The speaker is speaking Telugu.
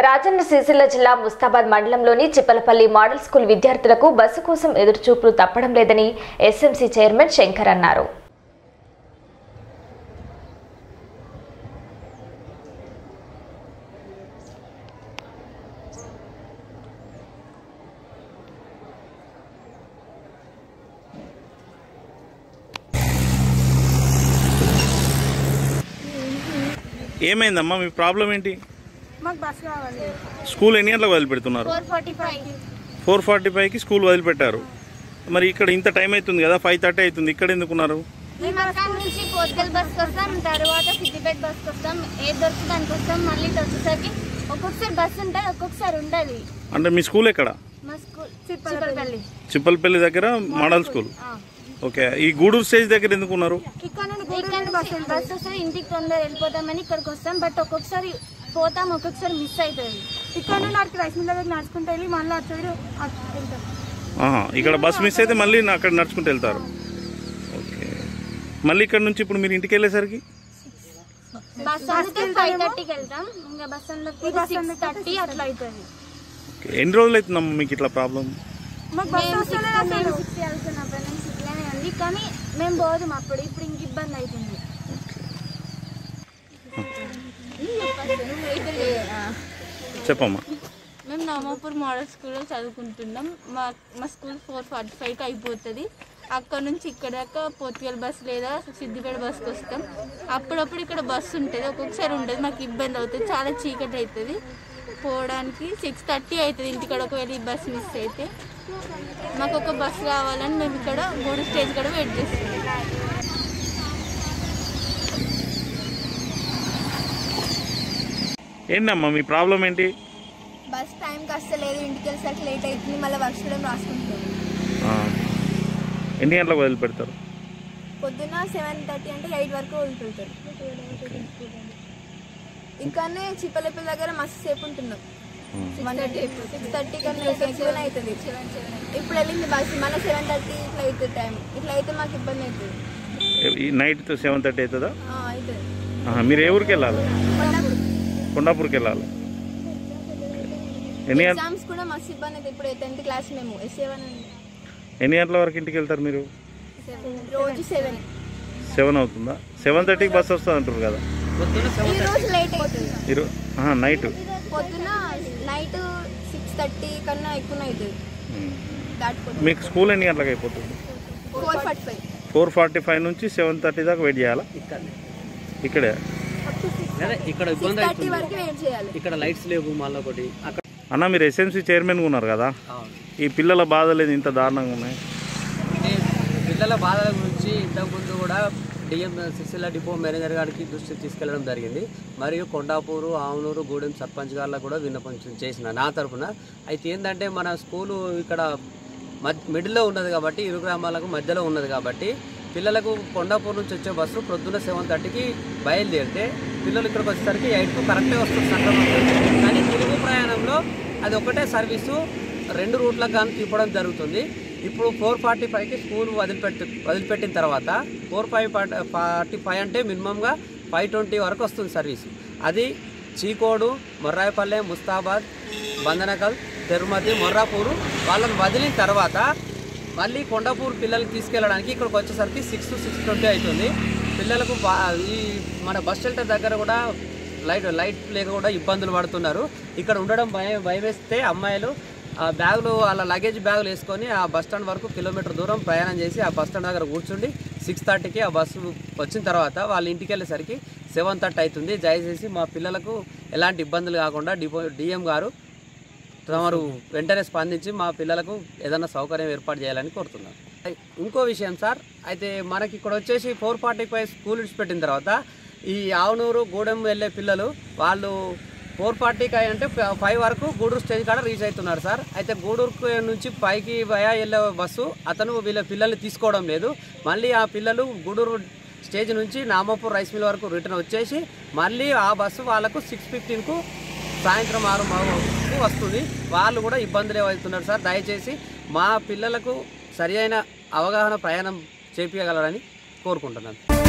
రాజన్న సిరిసిల్ల జిల్లా ముస్తాబాద్ మండలంలోని చిప్పలపల్లి మోడల్ స్కూల్ విద్యార్థులకు బస్సు కోసం ఎదురుచూపులు తప్పడం లేదని ఎస్ఎంసీ చైర్మన్ శంకర్ అన్నారు ఏమైందమ్మా మీ ప్రాబ్లం ఏంటి మాకు బస్ కావాలి స్కూల్ ఎన్ని గంటలకు వదిలిపెడుతున్నారు four forty five four forty ఫైవ్కి స్కూల్ వదిలిపెట్టారు మరి ఇక్కడ ఇంత టైం అవుతుంది కదా ఫైవ్ థర్టీ అవుతుంది ఇక్కడ ఎందుకున్నారు మేము అక్కడ నుంచి పోర్కల్ బస్కి వస్తాం తర్వాత సిద్దిపేట బస్కి వస్తాం ఏది దొరికి దానికి వస్తాం మళ్ళీ ఇటు వచ్చేసరికి ఒక్కొక్కసారి బస్సు ఉంటుంది ఒక్కొక్కసారి ఉండదు అంటే మీ స్కూల్ ఎక్కడ మా స్కూల్ చిప్పలపల్లి చిప్పలపల్లి దగ్గర మోడల్ స్కూల్ ఓకే ఈ గూడూరు స్టేజ్ దగ్గర ఎందుకున్నారు ఇక్కడ నుండి బస్సు వస్తే ఇంటికి తొందర వెళ్ళిపోతామని ఇక్కడికి వస్తాం బట్ ఒక్కొక్కసారి పోతాం ఒక్కొక్కసారి మిస్ అవుతుంది ఇక్కడ నుండి అక్కడికి రైస్ మిల్ దగ్గర నడుచుకుంటూ వెళ్ళి మళ్ళీ అటు సైడ్ అటు వెళ్తాం ఆహా, ఇక్కడ బస్ మిస్ అయితే మళ్ళీ నా- అక్కడ నడుచుకుంటూ వెళ్తారు ఓకే మళ్ళీ ఇక్కడ నుంచి ఇప్పుడు మీరు ఇంటికి వెళ్ళేసరికి బస్ అందుకే ఫైవ్ థర్టీకి వెళ్తాం ఇంకా బస్ అందులో సిక్స్ థర్టీ అట్లా అవుతుంది ఓకే. ఎన్ని రోజులు అవుతుందమ్మా మీకు ఇట్లా ప్రాబ్లం మాకు బస్సు మేము వస్తలేదు సిక్స్ అసలు మేము సిక్స్ వెళ్తున్నప్పుడు నేను సిక్స్లోనే ఉంది కానీ మేము పోదాం అప్పుడు ఇప్పుడు ఇంక ఇబ్బంది అవుతుంది చెప్పమ్మా మేము నామాపూర్ మోడల్ స్కూల్లో చదువుకుంటున్నాం మా మా స్కూల్ ఫోర్ ఫార్టీ ఫైవ్కి అయిపోతుంది అక్కడ నుంచి ఇక్కడ దాకా పోర్చుగల్ బస్ లేదా సిద్దిపేట బస్కి వస్తాం అప్పుడప్పుడు ఇక్కడ బస్సు ఉంటుంది ఒక్కొక్కసారి ఉంటుంది మాకు ఇబ్బంది అవుతుంది చాలా చీకటి అవుతుంది పోవడానికి సిక్స్ థర్టీ అవుతుంది ఇంటికాడ ఒకవేళ ఈ బస్ మిస్ అయితే మాకు ఒక బస్ కావాలని మేము ఇక్కడ గూడు స్టేజ్ కూడా వెయిట్ చేస్తున్నాం ఏంటమ్మా మీ ప్రాబ్లం ఏంటి బస్ టైంకి వస్తలేదు ఇంటికి వెళ్ళేసరికి లేట్ అవుతుంది మళ్ళీ వర్క్ కూడా రాసుకుంటాం ఆ. ఎన్ని గంటలకు వదిలిపెడతారు పొద్దున్న సెవెన్ థర్టీ అంటే ఎయిట్ వరకు వదిలిపెడతారు ఇక్కడనే చిప్పలపల్లి దగ్గర మస్తు సేపు ఉంటున్నాం వన్ థర్టీ సిక్స్ థర్టీ కన్నా సెవెన్ అవుతుంది ఇప్పుడు వెళ్ళింది బస్ మళ్ళీ సెవెన్ థర్టీ ఇట్లా అవుతుంది టైం ఇట్లా అయితే మాకు ఇబ్బంది అవుతుంది ఈ నైట్ సెవెన్ థర్టీ అవుతుందా ఆ, అవుతుంది ఆహా, మీరు ఏ ఊరికి వెళ్ళాలి కొండపూర్. కొండాపూర్కి వెళ్ళాలి ఎన్ని గంట ఎగ్జామ్స్ కూడా మస్తు ఇబ్బంది అవుతుంది ఇప్పుడు టెన్త్ క్లాస్ మేము ఎస్ఏ వన్ ఎన్ని గంటల వరకు ఇంటికి వెళ్తారు మీరు రోజు సెవెన్ సెవెన్ అవుతుందా సెవెన్ థర్టీకి బస్ వస్తుంది అంటారు కదా ఈ రోజు లేట్ అవుతుంది ఇరు నైట్ పొద్దున నైట్ సిక్స్ థర్టీ కన్నా ఎక్కువ అవుతుంది దాటిపోతుంది మీకు స్కూల్ ఎన్ని గంటలకు అయిపోతుంది four forty five four forty five నుంచి సెవెన్ థర్టీ దాకా వెయిట్ చేయాలా ఇక్కడే లేదా ఇక్కడ సిక్స్ ఇబ్బంది థర్టీ అవుతుంది వరకు వెయిట్ చేయాలి ఇక్కడ లైట్స్ లేవు మళ్ళీ ఒకటి అక్కడ అన్న మీరు ఎస్ఎంసీ చైర్మన్ ఉన్నారు కదా అవును. ఈ పిల్లల బాధలు ఇంత దారుణంగా ఉన్నాయి అంటే పిల్లల బాధల గురించి ఇంతకుముందు కూడా డిఎం సిసిల డిపో మేనేజర్ గారికి దృష్టికి తీసుకెళ్లడం జరిగింది మరియు కొండాపూరు ఆవునూరు గూడెం సర్పంచ్ గారిలో కూడా విన్నపం చేసిన నా తరపున అయితే ఏంటంటే మన స్కూలు ఇక్కడ మధ్య మిడిల్లో ఉన్నది కాబట్టి ఇరు గ్రామాలకు మధ్యలో ఉన్నది కాబట్టి పిల్లలకు కొండాపూర్ నుంచి వచ్చే బస్సు ప్రొద్దున సెవెన్ థర్టీకి బయలుదేరితే పిల్లలు ఇక్కడికి వచ్చేసరికి ఎయిట్కు కరెక్ట్గా వస్తుంది సంక్రమణం కానీ తిరుగు ప్రయాణంలో అది ఒకటే సర్వీసు రెండు రూట్లకు కానీ తిప్పడం జరుగుతుంది ఇప్పుడు ఫోర్ ఫార్టీ ఫైవ్కి స్కూల్ వదిలిపెట్టి వదిలిపెట్టిన తర్వాత ఫోర్ ఫైవ్ ఫార్టీ ఫైవ్ అంటే మినిమంగా ఫైవ్ ట్వంటీ వరకు వస్తుంది సర్వీస్ అది చీకోడు మొర్రాయపల్లె ముస్తాబాద్ బందనకల్ తిరుమతి మొర్రాపూరు వాళ్ళని వదిలిన తర్వాత మళ్ళీ కొండపూర్ పిల్లలకి తీసుకెళ్ళడానికి ఇక్కడికి వచ్చేసరికి సిక్స్ టు సిక్స్ ట్వంటీ అవుతుంది పిల్లలకు బా ఈ మన బస్ షెల్టర్ దగ్గర కూడా లైట్ లైట్ లేక కూడా ఇబ్బందులు పడుతున్నారు ఇక్కడ ఉండడం భయం భయం వేస్తే అమ్మాయిలు ఆ బ్యాగులు వాళ్ళ లగేజ్ బ్యాగులు వేసుకొని ఆ బస్ స్టాండ్ వరకు కిలోమీటర్ దూరం ప్రయాణం చేసి ఆ బస్ స్టాండ్ దగ్గర కూర్చుండి సిక్స్ థర్టీకి ఆ బస్సు వచ్చిన తర్వాత వాళ్ళ ఇంటికి వెళ్ళేసరికి సెవెన్ థర్టీ అవుతుంది దయచేసి మా పిల్లలకు ఎలాంటి ఇబ్బందులు కాకుండా డిపో డిఎం గారు తమరు వెంటనే స్పందించి మా పిల్లలకు ఏదైనా సౌకర్యం ఏర్పాటు చేయాలని కోరుతున్నాను ఇంకో విషయం సార్ అయితే మనకి ఇక్కడ వచ్చేసి ఫోర్ ఫార్టీ ఫైవ్ స్కూల్ విడిచిపెట్టిన తర్వాత ఈ ఆవునూరు గూడెం వెళ్ళే పిల్లలు వాళ్ళు ఫోర్ ఫార్టీకి అంటే ఫైవ్ వరకు గూడూరు స్టేజ్ కాడ రీచ్ అవుతున్నారు సార్ అయితే గూడూరు నుంచి పైకి వయా వెళ్ళే బస్సు అతను వీళ్ళ పిల్లల్ని తీసుకోవడం లేదు మళ్ళీ ఆ పిల్లలు గూడూరు స్టేజ్ నుంచి నామాపూర్ రైస్ మిల్ వరకు రిటర్న్ వచ్చేసి మళ్ళీ ఆ బస్సు వాళ్ళకు సిక్స్ ఫిఫ్టీన్కు సాయంత్రం ఆరు మాకు వస్తుంది వాళ్ళు కూడా ఇబ్బందులు అవుతున్నారు సార్ దయచేసి మా పిల్లలకు సరి అయిన అవగాహన ప్రయాణం చేపించగలరని కోరుకుంటున్నాను